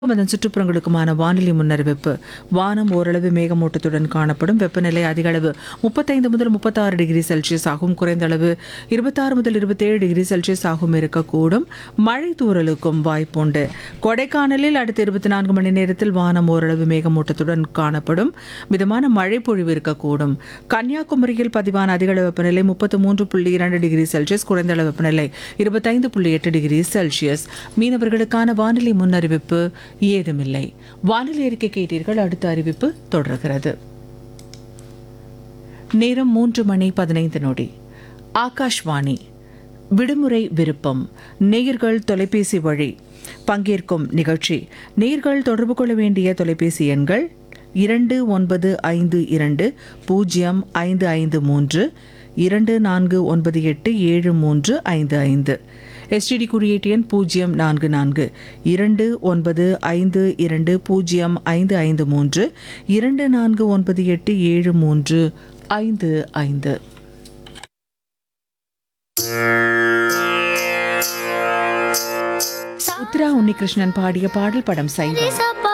அதன் சுற்றுப்புறங்களுக்குமான வானிலை முன்னறிவிப்பு வானம் ஓரளவு மேகமூட்டத்துடன் காணப்படும் வெப்பநிலை அதிக அளவு முப்பத்தைந்து முதல் முப்பத்தாறு டிகிரி செல்சியஸ் ஆகும் குறைந்த அளவு இருபத்தாறு முதல் இருபத்தேழு டிகிரி செல்சியஸ் ஆகும் இருக்கக்கூடும் மழை தூறலுக்கும் வாய்ப்புண்டு கொடைக்கானலில் அடுத்த இருபத்தி நான்கு மணி நேரத்தில் வானம் ஓரளவு மேகமூட்டத்துடன் காணப்படும் மிதமான மழை பொழிவு இருக்கக்கூடும் கன்னியாகுமரியில் பதிவான அதிக அளவு வெப்பநிலை முப்பத்து மூன்று புள்ளி இரண்டு டிகிரி செல்சியஸ் குறைந்த அளவு வெப்பநிலை இருபத்தைந்து புள்ளி எட்டு டிகிரி செல்சியஸ் மீனவர்களுக்கான வானிலை முன்னறிவிப்பு ஏதுமில்லை வானிலை அறிக்கை கேட்டீர்கள் அடுத்த அறிவிப்பு தொடர்கிறது நேரம் மூன்று மணி பதினைந்து நொடி ஆகாஷ்வாணி விடுமுறை விருப்பம் நேயர்கள் தொலைபேசி வழி பங்கேற்கும் நிகழ்ச்சி நேயர்கள் தொடர்பு கொள்ள வேண்டிய தொலைபேசி எண்கள் இரண்டு ஒன்பது ஐந்து இரண்டு பூஜ்ஜியம் ஐந்து ஐந்து மூன்று இரண்டு நான்கு ஒன்பது எட்டு ஏழு மூன்று ஐந்து ஐந்து எஸ்டிடி குறியீட்டு எண் பூஜ்ஜியம் நான்கு நான்கு இரண்டு ஒன்பது ஐந்து இரண்டு பூஜ்ஜியம் ஐந்து ஐந்து மூன்று இரண்டு நான்கு ஒன்பது எட்டு ஏழு மூன்று ஐந்து ஐந்து உத்ரா உன்னிகிருஷ்ணன் பாடிய பாடல் படம் சைவம் சப்பா